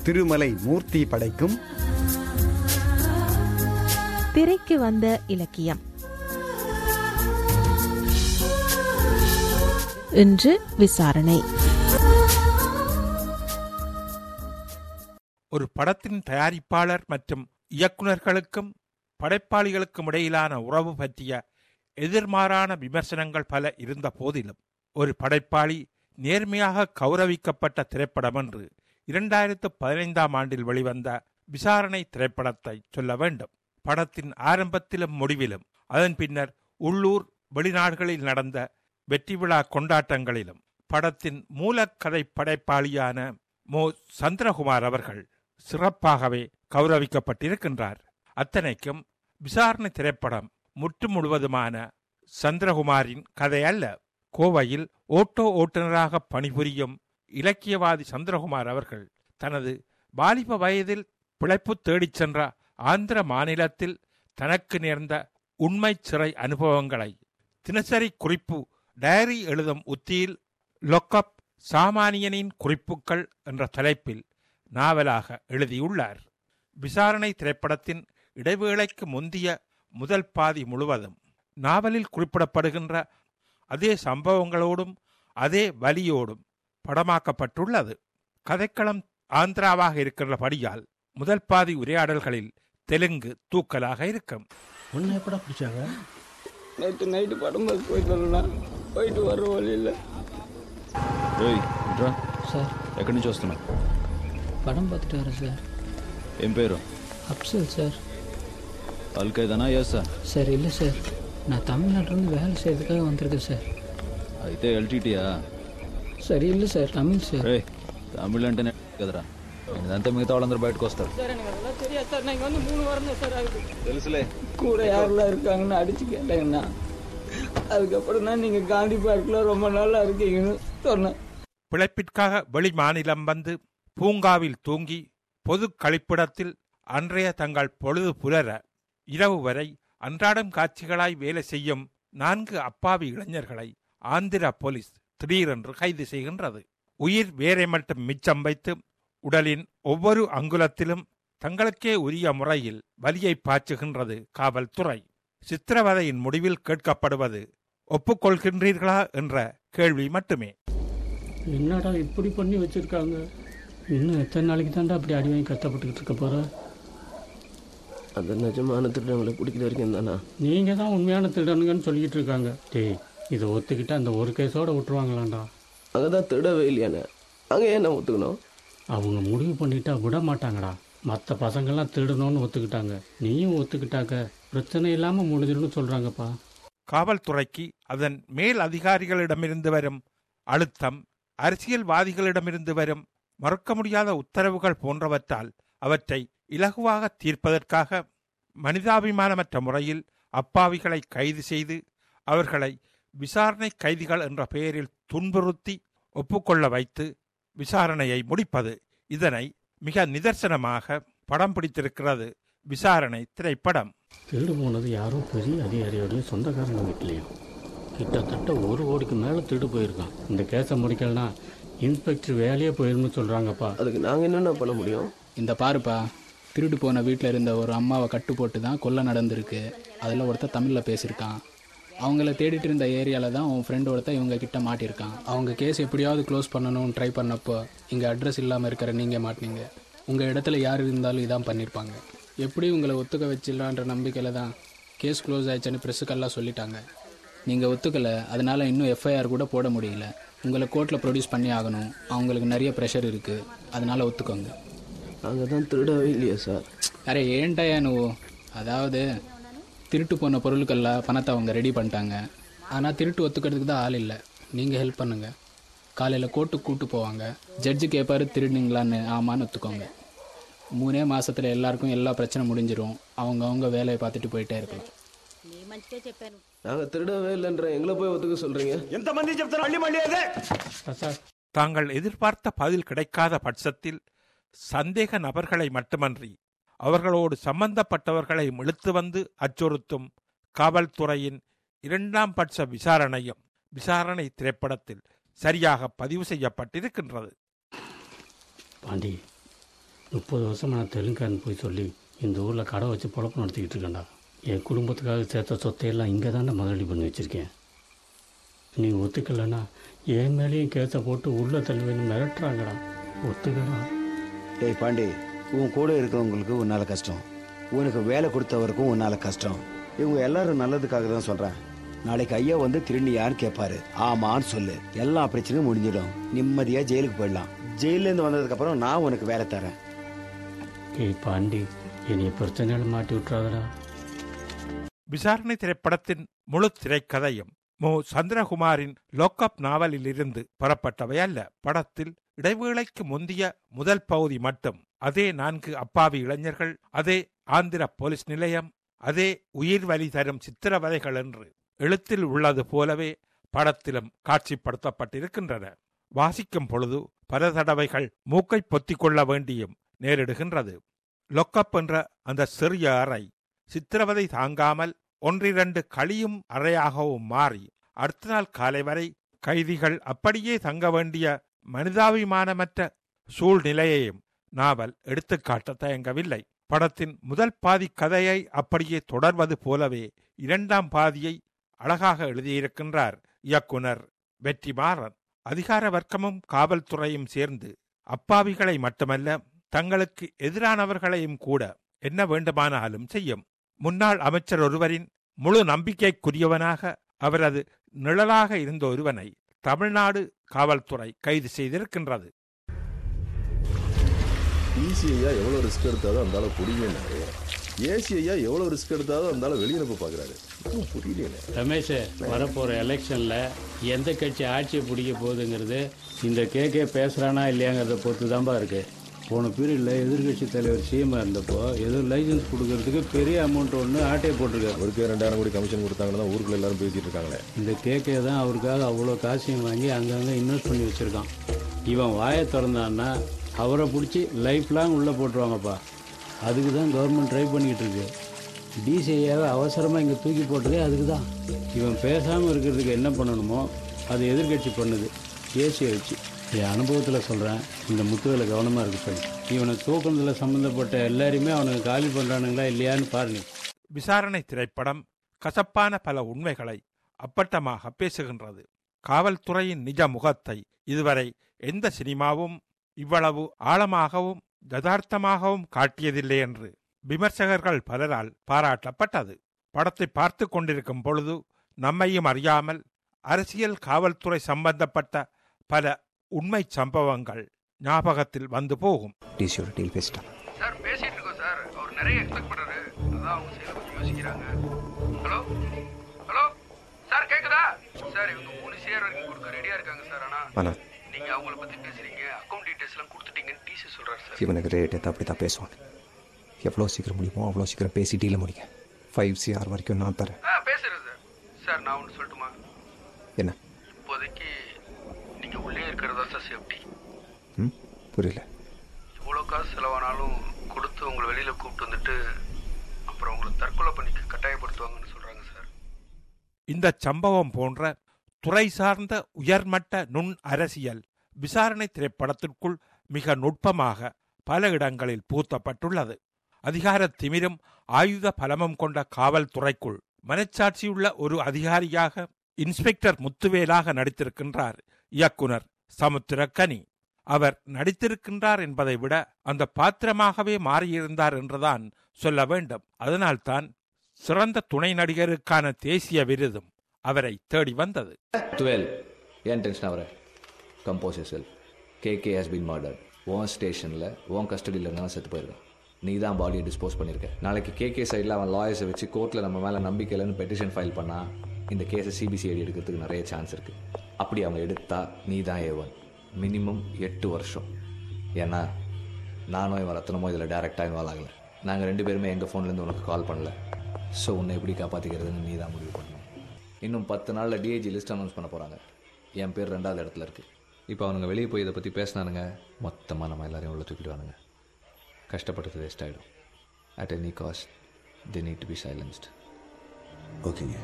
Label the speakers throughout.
Speaker 1: திருமலை மூர்த்தி படைக்கும்
Speaker 2: திரைக்கு வந்த இலக்கியம் இன்று விசாரணை
Speaker 3: ஒரு படத்தின் தயாரிப்பாளர் மற்றும் இயக்குனர்களுக்கும் படைப்பாளிகளுக்கும் இடையிலான உறவு பற்றிய எதிர்மாறான விமர்சனங்கள் பல இருந்த போதிலும் ஒரு படைப்பாளி நேர்மையாக கௌரவிக்கப்பட்ட திரைப்படம் என்று இரண்டாயிரத்து பதினைந்தாம் ஆண்டில் வெளிவந்த விசாரணை திரைப்படத்தை சொல்ல வேண்டும் படத்தின் ஆரம்பத்திலும் முடிவிலும் அதன் பின்னர் உள்ளூர் வெளிநாடுகளில் நடந்த வெற்றி விழா கொண்டாட்டங்களிலும் படத்தின் மூலக்கதை படைப்பாளியான மோ சந்திரகுமார் அவர்கள் சிறப்பாகவே கௌரவிக்கப்பட்டிருக்கின்றார் அத்தனைக்கும் விசாரணை திரைப்படம் முற்று முழுவதுமான சந்திரகுமாரின் கதை அல்ல கோவையில் ஓட்டோ ஓட்டுநராக பணிபுரியும் இலக்கியவாதி சந்திரகுமார் அவர்கள் தனது வாலிப வயதில் பிழைப்பு தேடிச் சென்ற ஆந்திர மாநிலத்தில் தனக்கு நேர்ந்த உண்மை சிறை அனுபவங்களை தினசரி குறிப்பு டயரி எழுதும் உத்தியில் லொக்கப் சாமானியனின் குறிப்புகள் என்ற தலைப்பில் நாவலாக எழுதியுள்ளார் விசாரணை திரைப்படத்தின் இடைவேளைக்கு முந்திய முதல் பாதி முழுவதும் நாவலில் குறிப்பிடப்படுகின்ற அதே சம்பவங்களோடும் அதே வலியோடும் படமாக்கப்பட்டுள்ளது கதைக்களம் ஆந்திராவாக இருக்கின்றபடியால் முதல் பாதி உரையாடல்களில் தெலுங்கு தூக்கலாக இருக்கும்
Speaker 4: ஒன்று எப்படா பிடிச்சாங்க
Speaker 5: நேற்று நைட்டு படம் பார்க்க போயிட்டு வரணும்னா போயிட்டு வர வழியில்
Speaker 6: రేయ్ ఇట్రా
Speaker 5: సార్
Speaker 6: ఎక్కడి నుంచి వస్తున్నావు
Speaker 5: పడం பார்த்துட்டு வரேன் சார்
Speaker 6: ఏం పేరు
Speaker 5: அப்சல் சார்
Speaker 6: అల్ఖైదానా ఎస్సా
Speaker 5: சார் இல்லை சார் நான் தமிழ்நாட்டிலேருந்து வேலை செய்யறதுக்காக வந்திருக்கேன் சார்
Speaker 6: అయితే ఎల్టీటీయా
Speaker 5: சார் இல்லை சார் தமிழ் சார்
Speaker 6: రే తమిళ్ అంటేనే కదరా ఇదంతా మిగతా వాళ్ళందరూ బయటకు వస్తారు
Speaker 5: சார் எனக்கு அதெல்லாம் தெரியாது சார் நான் இங்கே வந்து மூணு வாரம் தான் சார் ஆகுது
Speaker 6: తెలుసులే
Speaker 5: கூட யாரெல்லாம் இருக்காங்கன்னு அடிச்சு கேட்டாங்கண்ணா அதுக்கப்புறம் தான் நீங்கள் காந்தி பார்க்கில் ரொம்ப நாளாக இருக்கீங்கன்னு சொன்னேன்
Speaker 3: பிழைப்பிற்காக வெளி மாநிலம் வந்து பூங்காவில் தூங்கி பொது கழிப்பிடத்தில் அன்றைய தங்கள் பொழுது புலர இரவு வரை அன்றாடம் காட்சிகளாய் வேலை செய்யும் நான்கு அப்பாவி இளைஞர்களை ஆந்திரா போலீஸ் திடீரென்று கைது செய்கின்றது உயிர் வேரை மட்டும் மிச்சம் வைத்து உடலின் ஒவ்வொரு அங்குலத்திலும் தங்களுக்கே உரிய முறையில் வலியை பாய்ச்சுகின்றது காவல்துறை சித்திரவதையின் முடிவில் கேட்கப்படுவது ஒப்புக்கொள்கின்றீர்களா என்ற கேள்வி மட்டுமே
Speaker 4: என்னடா இப்படி பண்ணி வச்சிருக்காங்க இன்னும் எத்தனை நாளைக்கு தாண்டா அப்படி அடி வாங்கி கஷ்டப்பட்டுக்கிட்டு இருக்க போற
Speaker 7: அந்த நிஜமான திருடங்களை பிடிக்கிற வரைக்கும் தானா
Speaker 4: நீங்கள் தான் உண்மையான திருடனுங்கன்னு சொல்லிக்கிட்டு இருக்காங்க டேய் இதை ஒத்துக்கிட்டு அந்த ஒரு கேஸோட விட்டுருவாங்களாண்டா
Speaker 7: அங்கே தான் திருடவே இல்லையானே அங்கே ஏன் நான் ஒத்துக்கணும்
Speaker 4: அவங்க முடிவு பண்ணிட்டா விட மாட்டாங்கடா மற்ற பசங்கள்லாம் திருடணும்னு ஒத்துக்கிட்டாங்க நீயும் ஒத்துக்கிட்டாக்க பிரச்சனை இல்லாமல் முடிஞ்சிடும்னு சொல்கிறாங்கப்பா
Speaker 3: காவல்துறைக்கு அதன் மேல் அதிகாரிகளிடமிருந்து வரும் அழுத்தம் அரசியல்வாதிகளிடமிருந்து வரும் மறுக்க முடியாத உத்தரவுகள் போன்றவற்றால் அவற்றை இலகுவாக தீர்ப்பதற்காக மனிதாபிமானமற்ற முறையில் அப்பாவிகளை கைது செய்து அவர்களை விசாரணை கைதிகள் என்ற பெயரில் துன்புறுத்தி ஒப்புக்கொள்ள வைத்து விசாரணையை முடிப்பது இதனை மிக நிதர்சனமாக படம் பிடித்திருக்கிறது விசாரணை திரைப்படம்
Speaker 4: திருடு போனது யாரோ பெரிய அதிகாரியோடைய சொந்தக்காரங்க வீட்லேயும் கிட்டத்தட்ட ஒரு கோடிக்கு மேலே திருடு போயிருக்கான் இந்த கேஸை முடிக்கலனா இன்ஸ்பெக்டர் வேலையே போயிரும்னு சொல்கிறாங்கப்பா
Speaker 7: அதுக்கு நாங்கள் என்னென்ன பண்ண முடியும்
Speaker 8: இந்த பாருப்பா திருடு போன வீட்டில் இருந்த ஒரு அம்மாவை கட்டு போட்டு தான் கொலை நடந்திருக்கு அதில் ஒருத்தர் தமிழில் பேசியிருக்கான் அவங்கள தேடிட்டு இருந்த ஏரியாவில் தான் உன் ஃப்ரெண்ட் ஒருத்தன் இவங்க கிட்ட மாட்டியிருக்கான் அவங்க கேஸ் எப்படியாவது க்ளோஸ் பண்ணணும்னு ட்ரை பண்ணப்போ இங்கே அட்ரஸ் இல்லாமல் இருக்கிற நீங்கள் மாட்டினீங்க உங்கள் இடத்துல யார் இருந்தாலும் இதான் பண்ணியிருப்பாங்க எப்படி உங்களை ஒத்துக்க வச்சிடலான்ற நம்பிக்கையில் தான் கேஸ் க்ளோஸ் ஆயிடுச்சுன்னு ப்ரெஸ்ஸுக்கெல்லாம் சொல்லிட்டாங்க நீங்கள் ஒத்துக்கலை அதனால் இன்னும் எஃப்ஐஆர் கூட போட முடியல உங்களை கோர்ட்டில் ப்ரொடியூஸ் பண்ணி ஆகணும் அவங்களுக்கு நிறைய ப்ரெஷர் இருக்குது அதனால் ஒத்துக்கோங்க
Speaker 7: நாங்கள் தான் திருடவே இல்லையா சார்
Speaker 8: அரே ஏன்டாயா నువ్వు அதாவது திருட்டு போன பொருட்கள்லாம் பணத்தை அவங்க ரெடி பண்ணிட்டாங்க ஆனால் திருட்டு ஒத்துக்கிறதுக்கு தான் ஆள் இல்லை நீங்கள் ஹெல்ப் பண்ணுங்க காலையில் கோர்ட்டுக்கு கூட்டு போவாங்க ஜட்ஜு கேட்பாரு திருடுனீங்களான்னு ஆமான்னு ஒத்துக்கோங்க மூணே மாசத்துல எல்லாருக்கும் எல்லா பிரச்சனை முடிஞ்சிரும் அவங்க அவங்க வேலையை பார்த்துட்டு போயிட்டே இருக்கலாம்
Speaker 7: நாங்கள் திருடவே இல்லைன்ற எங்களை போய் ஒத்துக்க சொல்கிறீங்க
Speaker 4: சார்
Speaker 3: தாங்கள் எதிர்பார்த்த பதில் கிடைக்காத பட்சத்தில் சந்தேக நபர்களை மட்டுமன்றி அவர்களோடு சம்பந்தப்பட்டவர்களை இழுத்து வந்து அச்சுறுத்தும் காவல்துறையின் இரண்டாம் பட்ச விசாரணையும் விசாரணை திரைப்படத்தில் சரியாக பதிவு செய்யப்பட்டிருக்கின்றது
Speaker 4: பாண்டி முப்பது வருஷமாக நான் தெலுங்கான்னு போய் சொல்லி இந்த ஊரில் கடை வச்சு பொழப்பு நடத்திக்கிட்டு இருக்கேன்டா என் குடும்பத்துக்காக சேர்த்த சொத்தையெல்லாம் இங்கே தானே முதலீடு பண்ணி வச்சுருக்கேன் நீ ஒத்துக்கலைன்னா என் மேலேயும் கேஸை போட்டு உள்ளே தள்ளுவேன்னு மிரட்டுறாங்கடா ஒத்துக்கடா
Speaker 1: டேய் பாண்டி உன் கூட இருக்கிறவங்களுக்கு உன்னால கஷ்டம் உனக்கு வேலை கொடுத்தவருக்கும் உன்னால கஷ்டம் இவங்க எல்லாரும் நல்லதுக்காக தான் சொல்றேன் நாளைக்கு ஐயா வந்து திரும்பி யான்னு கேட்பாரு ஆமான்னு சொல்லு எல்லா பிரச்சனையும் முடிஞ்சிடும் நிம்மதியா ஜெயிலுக்கு போயிடலாம் ஜெயில இருந்து வந்ததுக்கு அப்புறம் நான் உனக்கு வேலை தரேன்
Speaker 4: ஏய் பாண்டி என்னைய பிரச்சனையில் மாட்டி விட்றாதடா
Speaker 3: விசாரணை திரைப்படத்தின் முழு திரைக்கதையும் மு சந்திரகுமாரின் லோக்கப் நாவலில் இருந்து பெறப்பட்டவை அல்ல படத்தில் இடைவேளைக்கு முந்திய முதல் பகுதி மட்டும் அதே நான்கு அப்பாவி இளைஞர்கள் அதே ஆந்திர போலீஸ் நிலையம் அதே உயிர் வலி தரும் சித்திரவதைகள் என்று எழுத்தில் உள்ளது போலவே படத்திலும் காட்சிப்படுத்தப்பட்டிருக்கின்றன வாசிக்கும் பொழுது பல தடவைகள் மூக்கை பொத்திக் கொள்ள வேண்டியும் நேரிடுகின்றது லொக்கப் என்ற அந்த சிறிய அறை சித்திரவதை தாங்காமல் ஒன்றிரண்டு களியும் அறையாகவும் மாறி அடுத்த நாள் காலை வரை கைதிகள் அப்படியே தங்க வேண்டிய மனிதாபிமானமற்ற சூழ்நிலையையும் நாவல் எடுத்துக்காட்ட தயங்கவில்லை படத்தின் முதல் பாதி கதையை அப்படியே தொடர்வது போலவே இரண்டாம் பாதியை அழகாக எழுதியிருக்கின்றார் இயக்குனர் வெற்றிமாறன் அதிகார வர்க்கமும் காவல்துறையும் சேர்ந்து அப்பாவிகளை மட்டுமல்ல தங்களுக்கு எதிரானவர்களையும் கூட என்ன வேண்டுமானாலும் செய்யும் முன்னாள் அமைச்சர் ஒருவரின் முழு நம்பிக்கைக்குரியவனாக அவரது நிழலாக இருந்த ஒருவனை தமிழ்நாடு காவல்துறை கைது செய்திருக்கின்றது
Speaker 9: பிசிஐயா எவ்வளோ ரிஸ்க் எடுத்தாலும் அந்த ஆளை பிடிக்கவே ஏசிஐயா எவ்வளோ ரிஸ்க் எடுத்தாலும் அந்த ஆளை வெளியனுப்ப பார்க்குறாரு இன்னும் புரியல
Speaker 4: ரமேஷ் வரப்போகிற எலெக்ஷனில் எந்த கட்சி ஆட்சியை பிடிக்க போகுதுங்கிறது இந்த கேகே பேசுகிறானா இல்லையாங்கிறத பொறுத்து தான்பா இருக்கு போன பீரியடில் எதிர்கட்சி தலைவர் சிஎம்மாக இருந்தப்போ ஏதோ லைசன்ஸ் கொடுக்கறதுக்கு பெரிய அமௌண்ட் ஒன்று ஆட்டையை போட்டிருக்காரு
Speaker 9: அவருக்கு ரெண்டாயிரம் கோடி கமிஷன் கொடுத்தாங்கன்னு தான் ஊருக்குள்ள எல்லாரும் பேசிட்டு இருக்காங்களே
Speaker 4: இந்த கேகே தான் அவருக்காக அவ்வளோ காசையும் வாங்கி அங்கங்கே இன்வெஸ்ட் பண்ணி வச்சுருக்கான் இவன் வாயை திறந்தான்னா அவரை பிடிச்சி லைஃப் லாங் உள்ளே போட்டுருவாங்கப்பா அதுக்கு தான் கவர்மெண்ட் ட்ரை பண்ணிக்கிட்டு இருக்கு டிசிஐயாவை அவசரமாக இங்கே தூக்கி போட்டதே அதுக்கு தான் இவன் பேசாமல் இருக்கிறதுக்கு என்ன பண்ணணுமோ அது எதிர்கட்சி பண்ணுது ஏசியை வச்சு என் அனுபவத்தில் சொல்கிறேன் இந்த முத்துவேல கவனமாக இருக்கு சொல்லி இவனை தூக்குனதில் சம்மந்தப்பட்ட எல்லாரையுமே அவனுக்கு காலி பண்ணுறானுங்களா இல்லையான்னு பாருங்க
Speaker 3: விசாரணை திரைப்படம் கசப்பான பல உண்மைகளை அப்பட்டமாக பேசுகின்றது காவல்துறையின் நிஜ முகத்தை இதுவரை எந்த சினிமாவும் இவ்வளவு ஆழமாகவும் யதார்த்தமாகவும் காட்டியதில்லை என்று விமர்சகர்கள் பலரால் பாராட்டப்பட்டது படத்தை பார்த்து கொண்டிருக்கும் பொழுது நம்மையும் அறியாமல் அரசியல் காவல்துறை சம்பந்தப்பட்ட பல உண்மை சம்பவங்கள் ஞாபகத்தில் வந்து போகும்
Speaker 1: டிசியோட டீல் பேசிட்டான்
Speaker 10: சார் பேசிட்டு இருக்கோம் சார் அவர் நிறைய எக்ஸ்பெக்ட் பண்றாரு அதான் அவங்க சைடுல கொஞ்சம் யோசிக்கிறாங்க ஹலோ ஹலோ சார் கேக்குதா சார் இவங்க மூணு சேர் வரைக்கும் கொடுக்க ரெடியா இருக்காங்க சார் ஆனா
Speaker 1: வேணாம்
Speaker 10: நீங்க அவங்கள பத்தி பேசுறீங்க அக்கௌண்ட் டீடைல்ஸ் எல்லாம் கொடுத்துட்டீங்கன்னு டிசி சொல்றாரு சார்
Speaker 1: இவனுக்கு ரேட் எடுத்து அப்படி தான் பேசுவான் எவ்வளோ சீக்கிரம் முடியுமோ அவ்வளோ சீக்கிரம் பேசி டீலை முடிங்க ஃபைவ் சிஆர் வரைக்கும் நான் தரேன்
Speaker 10: ஆ பேசுறேன் சார் சார் நான் ஒன்று சொல்லட்டுமா
Speaker 1: என்ன
Speaker 10: இப்போதைக்கு நீங்க உள்ளே இருக்கிறதா சார் சேஃப்டி
Speaker 1: ம் புரியல
Speaker 10: இவ்வளோ காசு செலவானாலும் கொடுத்து உங்களை வெளியில கூப்பிட்டு வந்துட்டு அப்புறம் உங்களை தற்கொலை பண்ணிக்க கட்டாயப்படுத்துவாங்கன்னு சொல்றாங்க சார்
Speaker 3: இந்த சம்பவம் போன்ற துறை சார்ந்த உயர்மட்ட நுண் அரசியல் விசாரணை திரைப்படத்திற்குள் மிக நுட்பமாக பல இடங்களில் பூத்தப்பட்டுள்ளது அதிகார திமிரும் ஆயுத பலமும் கொண்ட காவல்துறைக்குள் மனச்சாட்சியுள்ள ஒரு அதிகாரியாக இன்ஸ்பெக்டர் முத்துவேலாக நடித்திருக்கின்றார் இயக்குனர் சமுத்திரக்கனி அவர் நடித்திருக்கின்றார் என்பதை விட அந்த பாத்திரமாகவே மாறியிருந்தார் என்றுதான் சொல்ல வேண்டும் அதனால்தான் சிறந்த துணை நடிகருக்கான தேசிய விருதும் அவரை தேடி வந்தது
Speaker 6: டுவெல் ஏன் டென்ஷன் ஆகிற கம்போஸ் செல் கேகே ஹஸ் பீன் மர்டர் உன் ஸ்டேஷனில் உன் கஸ்டடியில் இருந்தாலும் செத்து போயிருக்கான் நீ தான் பாடியை டிஸ்போஸ் பண்ணியிருக்க நாளைக்கு கேகே சைடில் அவன் லாயர்ஸை வச்சு கோர்ட்டில் நம்ம மேலே நம்பிக்கை இல்லைன்னு பெட்டிஷன் ஃபைல் பண்ணால் இந்த கேஸை சிபிசிஐடி எடுக்கிறதுக்கு நிறைய சான்ஸ் இருக்குது அப்படி அவங்க எடுத்தா நீ தான் ஏவன் மினிமம் எட்டு வருஷம் ஏன்னா நானும் இவன் ரத்தனமோ இதில் டேரெக்டாக இன்வால்வ் ஆகலை நாங்கள் ரெண்டு பேருமே எங்கள் ஃபோன்லேருந்து உனக்கு கால் பண்ணல ஸோ உன்னை எப்படி காப்பாற்றிக்கிறதுன்னு நீ தான் முடிவு பண்ணணும் இன்னும் பத்து நாளில் டிஏஜி லிஸ்ட் அனௌன்ஸ் பண்ண போகிறாங்க என் பேர் ரெண்டாவது இடத்துல இருக்குது இப்போ அவனுங்க வெளியே போய் இதை பற்றி பேசினானுங்க மொத்தமாக நம்ம எல்லாரையும் உள்ள தூக்கிடுவானுங்க கஷ்டப்பட்டது வேஸ்ட் ஆகிடும் at any cost the need to be silenced
Speaker 11: ஓகேங்க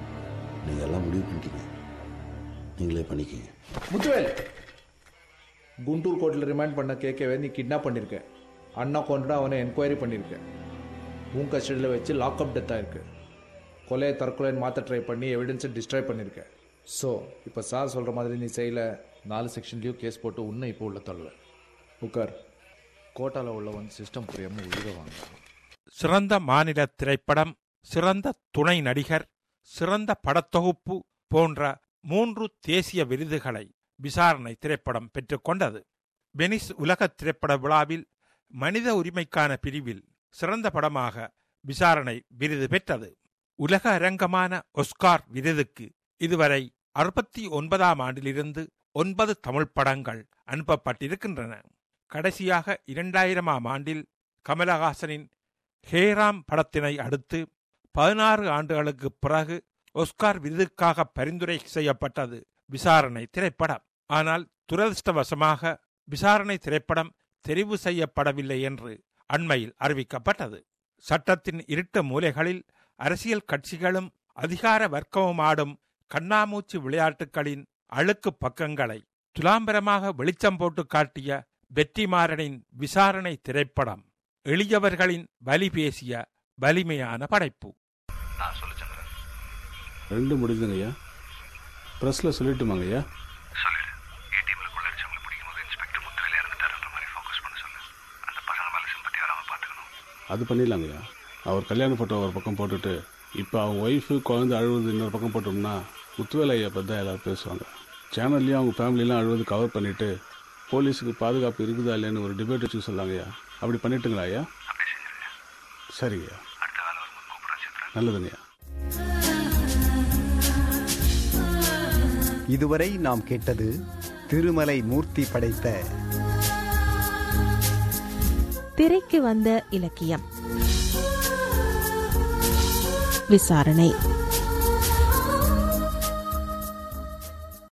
Speaker 11: நீங்கள் எல்லாம் முடிவு பண்ணிட்டீங்க நீங்களே பண்ணிக்கங்க
Speaker 10: முத்துவேல்
Speaker 12: குண்டூர் கோர்ட்டில் ரிமைண்ட் பண்ண கேட்கவே நீ கிட்னாப் பண்ணியிருக்க அண்ணா கொண்டு அவனை என்கொயரி பண்ணியிருக்க உன் கஸ்டடியில் வச்சு லாக்அப் டெத் ஆயிருக்கு கொலையை தற்கொலைன்னு மாற்ற ட்ரை பண்ணி எவிடன்ஸை டிஸ்ட்ராய் பண்ணியிருக்க ஸோ இப்போ சார் சொல்கிற மாதிரி நீ செய்யல நாலு செக்ஷன்லேயும் கேஸ் போட்டு உன்னை இப்போ உள்ள தள்ளுவேன் உட்கார் கோட்டாவில் உள்ள வந்து சிஸ்டம் புரியாமல் உயிரை வாங்க
Speaker 3: சிறந்த மாநில திரைப்படம் சிறந்த துணை நடிகர் சிறந்த படத்தொகுப்பு போன்ற மூன்று தேசிய விருதுகளை விசாரணை திரைப்படம் பெற்றுக்கொண்டது வெனிஸ் உலக திரைப்பட விழாவில் மனித உரிமைக்கான பிரிவில் சிறந்த படமாக விசாரணை விருது பெற்றது உலக அரங்கமான ஒஸ்கார் விருதுக்கு இதுவரை அறுபத்தி ஒன்பதாம் ஆண்டிலிருந்து ஒன்பது தமிழ் படங்கள் அனுப்பப்பட்டிருக்கின்றன கடைசியாக இரண்டாயிரமாம் ஆண்டில் கமலஹாசனின் ஹேராம் படத்தினை அடுத்து பதினாறு ஆண்டுகளுக்கு பிறகு ஒஸ்கார் விருதுக்காக பரிந்துரை செய்யப்பட்டது விசாரணை திரைப்படம் ஆனால் துரதிருஷ்டவசமாக விசாரணை திரைப்படம் தெரிவு செய்யப்படவில்லை என்று அண்மையில் அறிவிக்கப்பட்டது சட்டத்தின் இருட்ட மூலைகளில் அரசியல் கட்சிகளும் அதிகார வர்க்கமும் ஆடும் கண்ணாமூச்சி விளையாட்டுகளின் அழுக்கு பக்கங்களை துலாம்பரமாக வெளிச்சம் போட்டு காட்டிய வெற்றிமாறனின் விசாரணை திரைப்படம் எளியவர்களின் வலி பேசிய வலிமையான படைப்பு
Speaker 4: ரெண்டு முடிஞ்சுங்க ஐயா ப்ரெஸ்ஸில் சொல்லிட்டுமாங்க ஐயா அது பண்ணிடலாங்கய்யா அவர் கல்யாண ஃபோட்டோ ஒரு பக்கம் போட்டுட்டு இப்போ அவங்க ஒய்ஃபு குழந்தை அழுவது இன்னொரு பக்கம் போட்டோம்னா முத்துவேலை ஐயா பற்றி தான் எல்லோரும் பேசுவாங்க சேனல்லையும் அவங்க ஃபேமிலிலாம் அழுவது கவர் பண்ணிவிட்டு போலீஸுக்கு பாதுகாப்பு இருக்குதா இல்லைன்னு ஒரு டிபேட் வச்சு சொல்லாங்கய்யா அப்படி பண்ணிட்டுங்களா ஐயா சரிங்கய்யா நல்லதுங்கய்யா
Speaker 13: இதுவரை நாம் கேட்டது திருமலை மூர்த்தி படைத்த
Speaker 2: திரைக்கு வந்த இலக்கியம் விசாரணை